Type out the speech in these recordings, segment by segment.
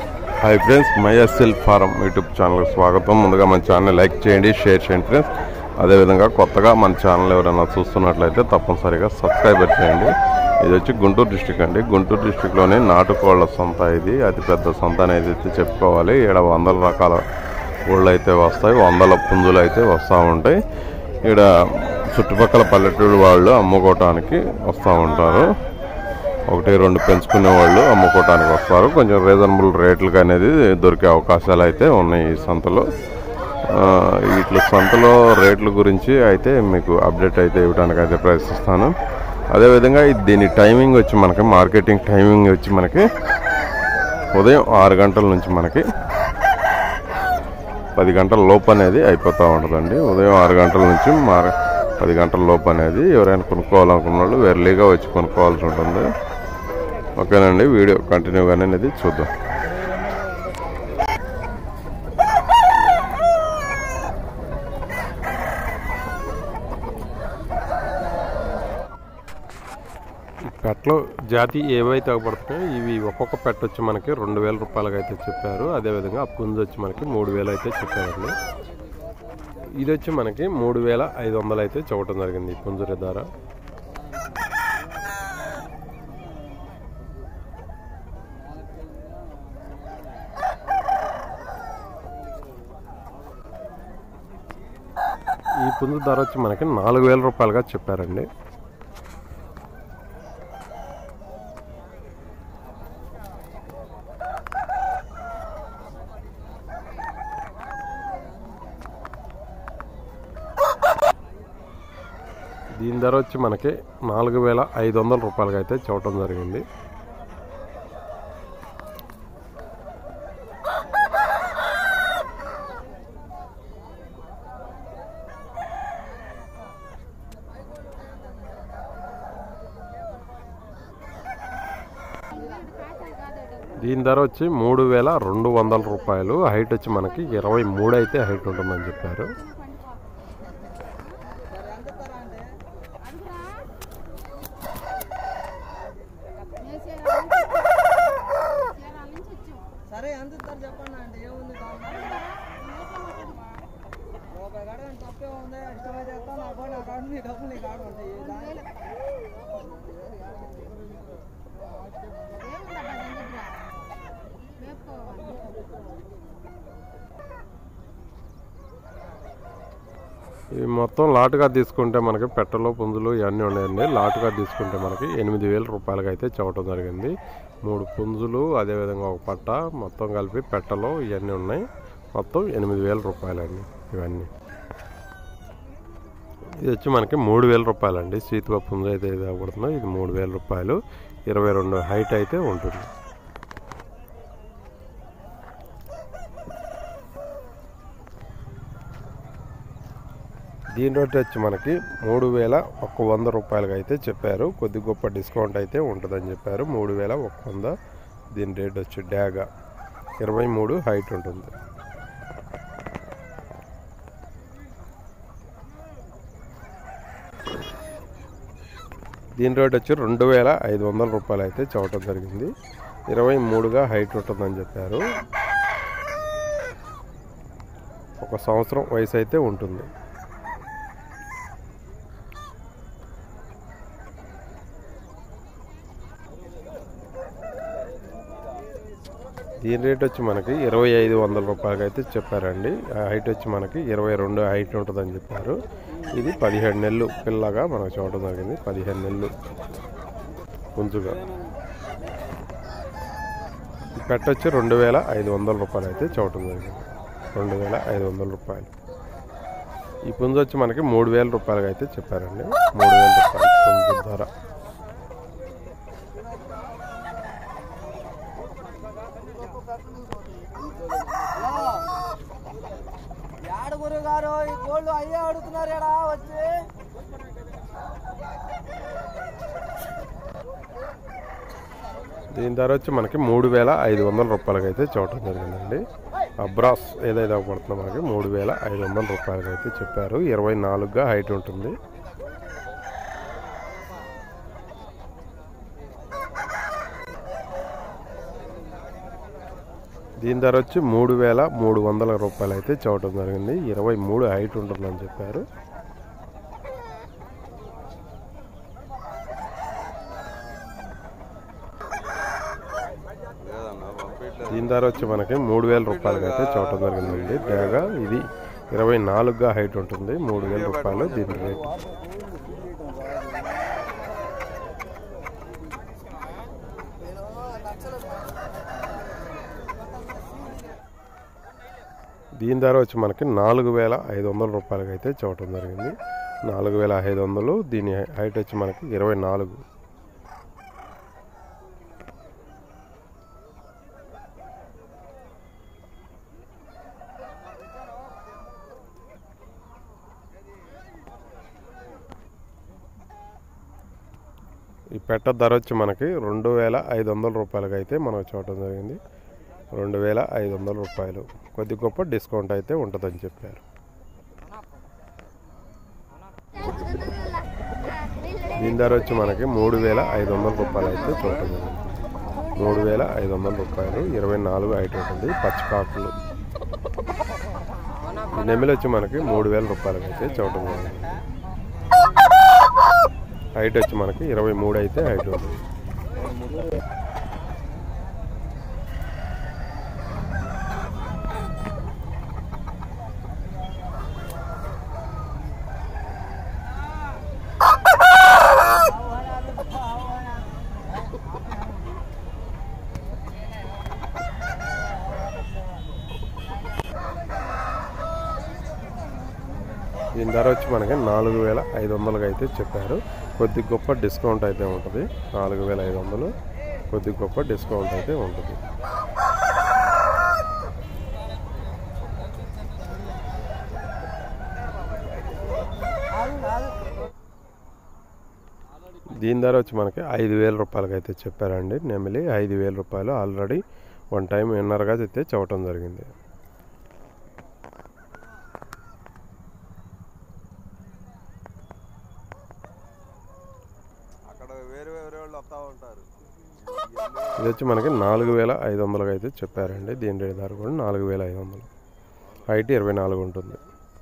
Hi friends my SL form YouTube ఛానల్కి స్వాగతం ముందుగా మన ఛానల్ లైక్ చేయండి షేర్ చేయండి ఫ్రెండ్స్ అదేవిధంగా కొత్తగా మన ఛానల్ ఎవరైనా చూస్తున్నట్లయితే తప్పనిసరిగా సబ్స్క్రైబర్ చేయండి ఇది వచ్చి గుంటూరు డిస్టిక్ అండి గుంటూరు డిస్టిక్లోని నాటుకోళ్ల సంత ఇది అతిపెద్ద సంత అనేది అయితే చెప్పుకోవాలి ఇక్కడ వందల రకాల కోళ్ళు అయితే వస్తాయి వందల పుంజులు అయితే వస్తూ ఉంటాయి ఇక్కడ చుట్టుపక్కల పల్లెటూరు వాళ్ళు అమ్ముకోవటానికి వస్తూ ఉంటారు ఒకటి రెండు పెంచుకునే వాళ్ళు అమ్ముకోవటానికి వస్తారు కొంచెం రీజనబుల్ రేట్లకు అనేది దొరికే అవకాశాలు అయితే ఉన్నాయి ఈ సంతలో ఆ, ఇట్ల సంతలో రేట్ల గురించి అయితే మీకు అప్డేట్ అయితే ఇవ్వడానికి అయితే ప్రయత్నిస్తాను అదేవిధంగా ఇది దీని టైమింగ్ వచ్చి మనకి మార్కెటింగ్ టైమింగ్ వచ్చి మనకి ఉదయం ఆరు గంటల నుంచి మనకి పది గంటల లోపు అనేది అయిపోతూ ఉంటుందండి ఉదయం ఆరు గంటల నుంచి మార పది గంటల లోపు అనేది ఎవరైనా కొనుక్కోవాలనుకున్న వాళ్ళు వెర్లీగా వచ్చి కొనుక్కోవాల్సి ఉంటుంది ఓకేనండి వీడియో కంటిన్యూగానే అనేది చూద్దాం ఈ పెట్టలో జాతి ఏవైతే అవ్వబడుతున్నాయో ఇవి ఒక్కొక్క పెట్ట వచ్చి మనకి రెండు వేల రూపాయలకి అయితే చెప్పారు అదేవిధంగా ఆ పుంజు వచ్చి మనకి మూడు వేలు అయితే చెప్పారండి ఇది వచ్చి మనకి మూడు వేల ఐదు వందలు అయితే చెప్పడం జరిగింది ఈ పుంజురి ధర ఈ పుంజు ధర వచ్చి మనకి నాలుగు వేల రూపాయలుగా చెప్పారండి దీని ధర వచ్చి మనకి నాలుగు వేల ఐదు వందల రూపాయలకి అయితే చెప్పడం జరిగింది దీని ధర వచ్చి మూడు వేల రెండు వందల రూపాయలు హైట్ వచ్చి మనకి ఇరవై మూడు అయితే హైట్ ఉంటుందని చెప్పారు సరే ఎంత ఇస్తారు చెప్పండి అంటే ఏముంది దాంట్లో? రూపాయి కాడ ఏం తప్పే ఉంది ఇష్టమైతే ఇస్తాను నా కాడ నా కాడ నీ డబ్బులు నీ కాడ ఉంటాయి దాని- ఇవి మొత్తం లాటుగా తీసుకుంటే మనకి పెట్టలో పుంజులు ఇవన్నీ ఉన్నాయండి లాటుగా తీసుకుంటే మనకి ఎనిమిది వేల రూపాయలకి అయితే చెప్పడం జరిగింది మూడు పుంజులు అదేవిధంగా ఒక పట్ట మొత్తం కలిపి పెట్టలో ఇవన్నీ ఉన్నాయి మొత్తం ఎనిమిది వేల రూపాయలండి ఇవన్నీ ఇది వచ్చి మనకి మూడు వేల రూపాయలండి సీతువ పుంజు అయితే ఇది అవ్వబడుతుందో ఇది మూడు వేల రూపాయలు ఇరవై రెండు హైట్ అయితే ఉంటుంది దీని రేట్ వచ్చి మనకి మూడు వేల ఒక వంద రూపాయలకి అయితే చెప్పారు కొద్ది గొప్ప డిస్కౌంట్ అయితే ఉంటుందని చెప్పారు మూడు వేల ఒక వంద దీని రేట్ వచ్చి డ్యాగా ఇరవై మూడు హైట్ ఉంటుంది దీని రేట్ వచ్చి రెండు వేల ఐదు వందల రూపాయలు అయితే చెప్పడం జరిగింది ఇరవై మూడుగా హైట్ ఉంటుందని చెప్పారు ఒక సంవత్సరం వయసు అయితే ఉంటుంది దీని రేట్ వచ్చి మనకి ఇరవై ఐదు వందల రూపాయలకి అయితే చెప్పారండి ఆ హైట్ వచ్చి మనకి ఇరవై రెండు హైట్ ఉంటుందని చెప్పారు ఇది పదిహేడు నెలలు పిల్లగా మనకు చూడటం జరిగింది పదిహేను నెలలు పుంజుగా ఈ పెట్ట వచ్చి రెండు వేల ఐదు వందల రూపాయలు అయితే చూడటం జరిగింది రెండు వేల ఐదు వందల రూపాయలు ఈ పుంజు వచ్చి మనకి మూడు వేల రూపాయలకి అయితే చెప్పారండి మూడు వేల రూపాయలు పుంజు ధర యాడ గురువు గారు ఈ కోళ్ళు అయ్యే అడుగుతున్నారు ఎడా వచ్చి దీని ధర వచ్చి మనకి మూడు వేల ఐదు వందల రూపాయలకి అయితే చూడటం జరిగిందండి అబ్రాస్ ఏదైతే పడుతుందో మనకి మూడు వేల ఐదు వందల రూపాయలకి అయితే చెప్పారు ఇరవై నాలుగుగా హైట్ ఉంటుంది దీని ధర వచ్చి మూడు వేల మూడు వందల రూపాయలు అయితే చూడటం జరిగింది ఇరవై మూడు హైట్ ఉంటుందని చెప్పారు దీని ధర వచ్చి మనకి మూడు వేల రూపాయలకి అయితే చూడటం జరిగిందండి డేగ ఇది ఇరవై నాలుగుగా హైట్ ఉంటుంది మూడు వేల రూపాయలు దీని రేట్ దీని ధర వచ్చి మనకి నాలుగు వేల ఐదు వందల రూపాయలకి అయితే చూడటం జరిగింది నాలుగు వేల ఐదు వందలు దీని హైట్ వచ్చి మనకి ఇరవై నాలుగు ఈ పెట్ట ధర వచ్చి మనకి రెండు వేల ఐదు వందల రూపాయలకి అయితే మనకు చూడటం జరిగింది రెండు వేల ఐదు వందల రూపాయలు కొద్ది గొప్ప డిస్కౌంట్ అయితే ఉంటుందని చెప్పారు దీని ధర వచ్చి మనకి మూడు వేల ఐదు వందల రూపాయలు అయితే చూడటం జరిగింది మూడు వేల ఐదు వందల రూపాయలు ఇరవై నాలుగు హైట్ ఉంటుంది పచ్చికాకులు ఈ నెమిలి వచ్చి మనకి మూడు వేల రూపాయలకి అయితే చూడటం జరిగింది హైట్ వచ్చి మనకి ఇరవై మూడు అయితే హైట్ ఉంటుంది దీని ధర వచ్చి మనకి నాలుగు వేల ఐదు వందలకి అయితే చెప్పారు కొద్ది గొప్ప డిస్కౌంట్ అయితే ఉంటుంది నాలుగు వేల ఐదు వందలు కొద్ది గొప్ప డిస్కౌంట్ అయితే ఉంటుంది దీని ధర వచ్చి మనకి ఐదు వేల రూపాయలకి అయితే చెప్పారండి నెమిలి ఐదు వేల రూపాయలు ఆల్రెడీ వన్ టైం విన్నర్గా అయితే చెప్పడం జరిగింది అక్కడ వేరే వేరే వాళ్ళు వస్తూ ఉంటారు ఇది వచ్చి మనకి నాలుగు వేల ఐదు వందలకి అయితే చెప్పారండి దీని రేట్ ధర కూడా నాలుగు వేల ఐదు వందలు హైట్ ఇరవై నాలుగు ఉంటుంది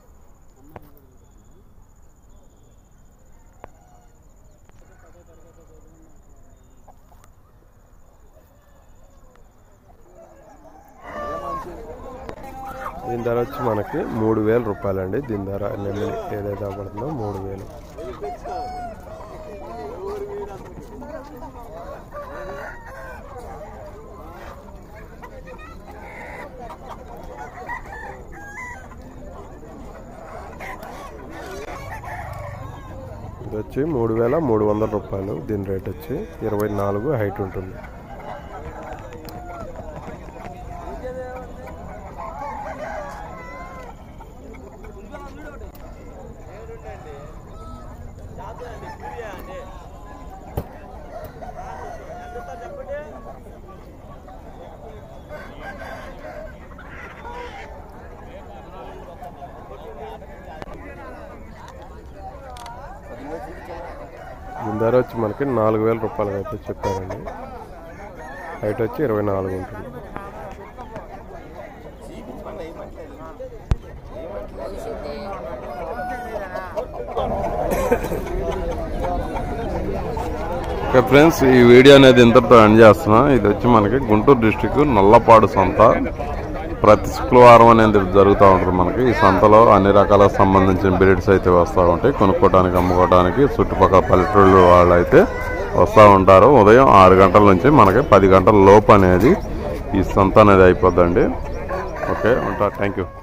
దీని ధర వచ్చి మనకి మూడు వేల రూపాయలండి దీని ధర నెమ్మిలి ఏదైతే పడుతుందో మూడు వేలు ఇది వచ్చి మూడు వేల మూడు వందల రూపాయలు దీని రేట్ వచ్చి ఇరవై నాలుగు హైట్ ఉంటుంది దీని ధర వచ్చి మనకి నాలుగు వేల రూపాయలు అయితే చెప్పారండి హైట్ వచ్చి ఇరవై నాలుగు ఉంటుంది ఓకే ఫ్రెండ్స్ ఈ వీడియో అనేది ఇంతటితో ఎండ్ చేస్తున్నా ఇది వచ్చి మనకి గుంటూరు డిస్టిక్ నల్లపాడు సంత ప్రతి శుక్రవారం అనేది జరుగుతూ ఉంటుంది మనకి ఈ సంతలో అన్ని రకాల సంబంధించిన బ్రీడ్స్ అయితే వస్తూ ఉంటాయి కొనుక్కోవడానికి అమ్ముకోవడానికి చుట్టుపక్కల పల్లెటూళ్ళు వాళ్ళు అయితే వస్తూ ఉంటారు ఉదయం ఆరు గంటల నుంచి మనకి పది గంటల లోపు అనేది ఈ సంత అనేది అయిపోద్దండి ఓకే ఉంటా థ్యాంక్ యూ